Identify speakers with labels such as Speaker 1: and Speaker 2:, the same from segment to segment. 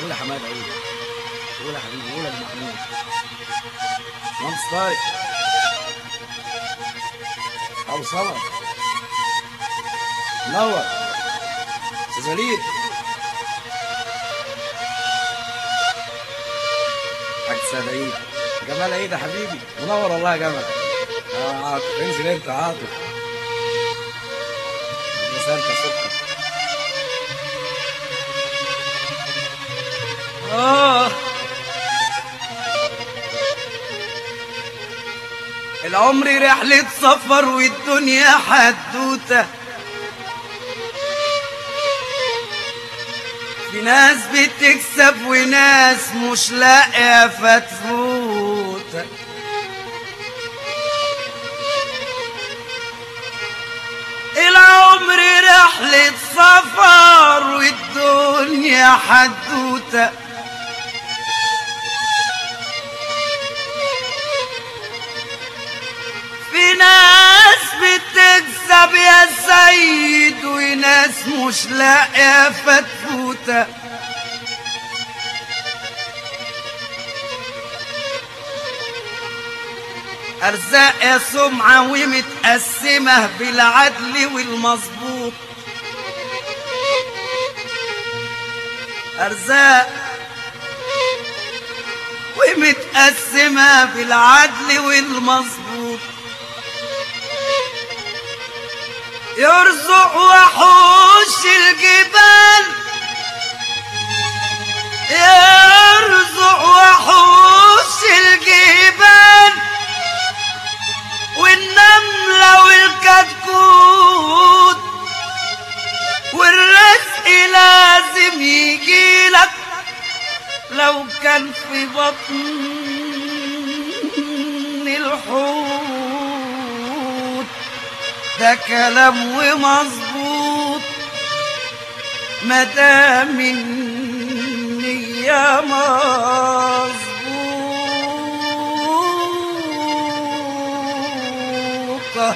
Speaker 1: قول يا حماده قول قول يا حبيبي قول يا أبو محمود مهندس طارق ابو صبر نور استاذ وليد حاج سيد عيد جمال عيد يا حبيبي منور والله يا جمال اه عاطف انزل انت عاطف مسالك يا سكر آه العمر رحلة سفر والدنيا حدوتة في ناس بتكسب وناس مش لاقية فتفوتة العمر رحلة سفر والدنيا حدوته في ناس بتكسب يا سيد وناس مش لاقيه فتفوته أرزاق يا سمعة ومتقسمة بالعدل والمظبوط أرزاق ومتقسمة بالعدل والمظبوط يرزق وحوش الجبال يرزق وحوش الجبال والنملة والكتكوت والرزق لازم يجيلك لو كان في بطن الحوت ده كلام ومظبوط مدام النية مظبوطة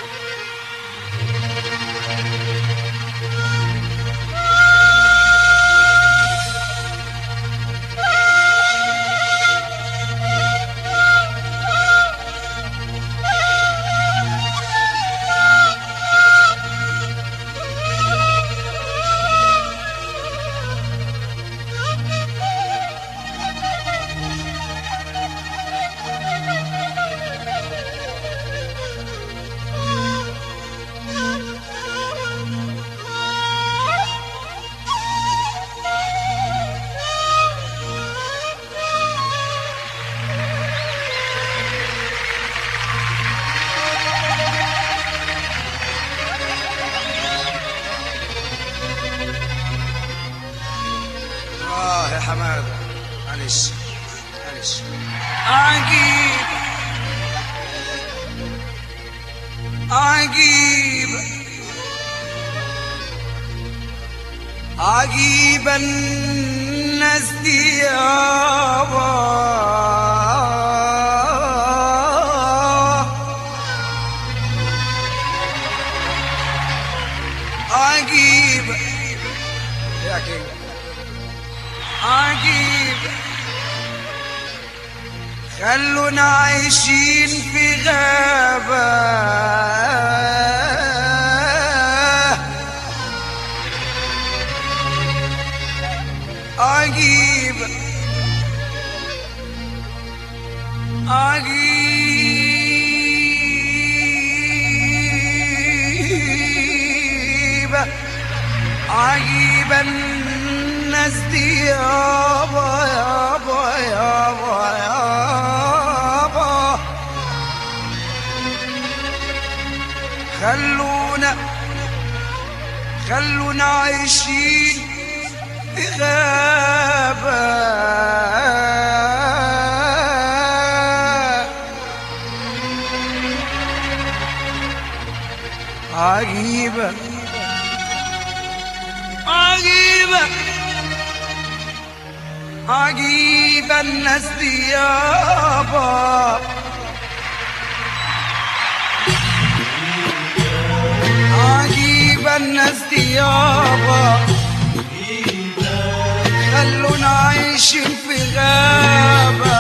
Speaker 2: اه يا حماده معلش معلش
Speaker 1: عجيب عجيب عجيبا الناس دي يابا عجيب
Speaker 2: يا كينج
Speaker 1: عجيب خلونا عايشين في غابة عجيب عجيب عجيبا الناس دي يابا يابا يابا يابا خلونا خلونا عايشين في غابة عجيبة عجيبة عجيبة الناس دي يابا عجيبة الناس دي يابا خلونا
Speaker 3: عايشين في غابة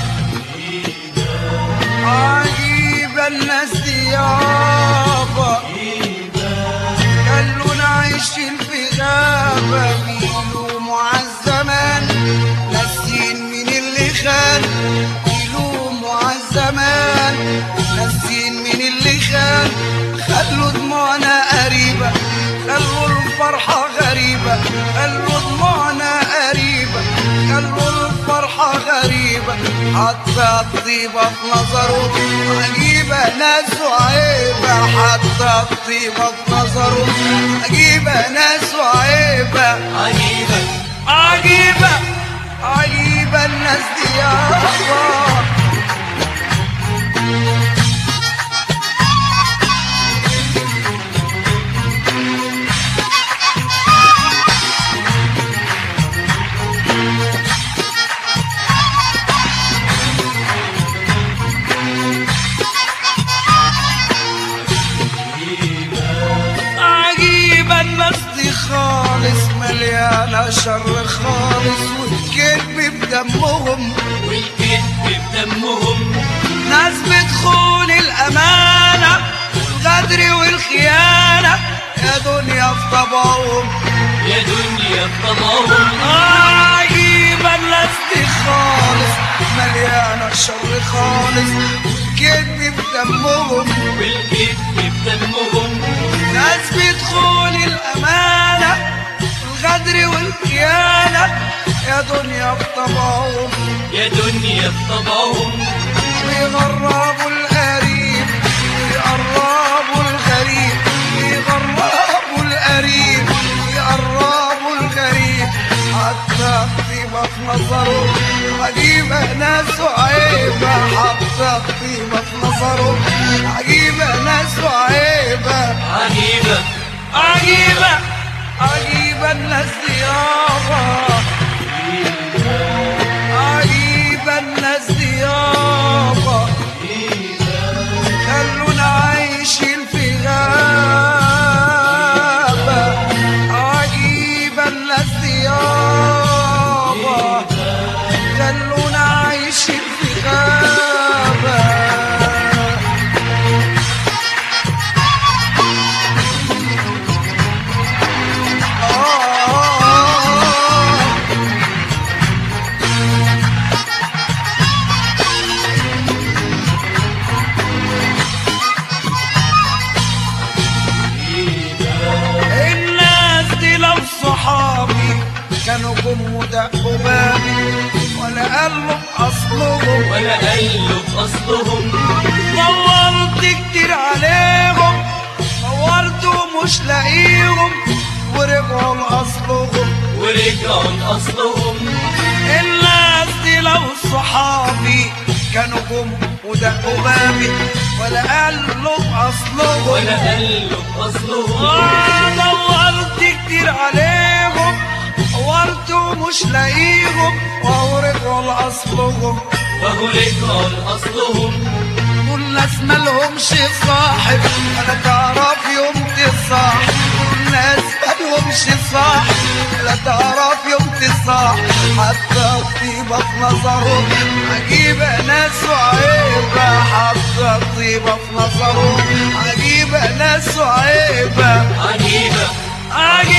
Speaker 3: عجيبة الناس دي يابا خلونا عايشين في غابة بيلوموا عالزمان ناسين مين اللي خان بيلوموا عالزمان ناسين مين اللي خان خلوا دموعنا قريبة خلوا الفرحة غريبة خلوا دموعنا قريبة خلوا الفرحة غريبة حتى الطيبة في نظره عجيبة ناس وعيبة حتى الطيبة في نظره عجيبة ناس وعيبة
Speaker 4: عجيبة
Speaker 3: عجيبة عجيبة الناس دي يا الله عجيبة الناس دي خالص مليانة شر خالص والكذب بدمهم
Speaker 4: والكذب بدمهم
Speaker 3: ناس بتخون الأمانة والغدر والخيانة يا دنيا في طبعهم
Speaker 4: يا دنيا بطبعهم
Speaker 3: عجيبة الناس دي خالص مليانة شر خالص والكذب بدمهم
Speaker 4: والكذب بدمهم
Speaker 3: ناس بتخون الأمانة والغدر والخيانة يا دنيا بطبعهم
Speaker 4: يا دنيا بطبعهم
Speaker 3: ويغربوا القريب ويقربوا الغريب ويغربوا القريب ويقربوا الغريب حتى الطيبة في نظره عجيبة ناس وعيبة حتى الطيبة في نظره عجيبة ناس وعيبة
Speaker 4: عجيبة
Speaker 3: عجيبة عجيبة الناس دي يابا عجيبة الناس دي يابا خلونا عايشين في غابة عجيبة الناس دي يابا خلونا عايشين في غابة آه الناس دي لو صحابي كانوا جم ودقوا بابي ولا قالوا اصلهم
Speaker 4: ولا قالوا بأصلهم
Speaker 3: دورت كتير عليهم دورت ومش لاقيهم ورجعوا لاصلهم
Speaker 4: ورجعوا لأصلهم
Speaker 3: الناس دي لو صحابي كانوا جم ودقوا بابي ولا قالوا اصلهم
Speaker 4: ولا قالوا بأصلهم
Speaker 3: آه، دورت كتير عليهم دورت ومش لاقيهم وهو رجعوا لاصلهم
Speaker 4: وهو رجعوا لأصلهم
Speaker 3: دول ناس مالهمش صاحب ولا تعرف يوم تصاحب دول ناس مالهمش صاحب ولا تعرف يوم تصاحب حتى الطيبة في نظرهم عجيبة ناس وعيبة حتى الطيبة في نظرهم عجيبة ناس وعيبة
Speaker 4: عجيبة
Speaker 3: عجيبة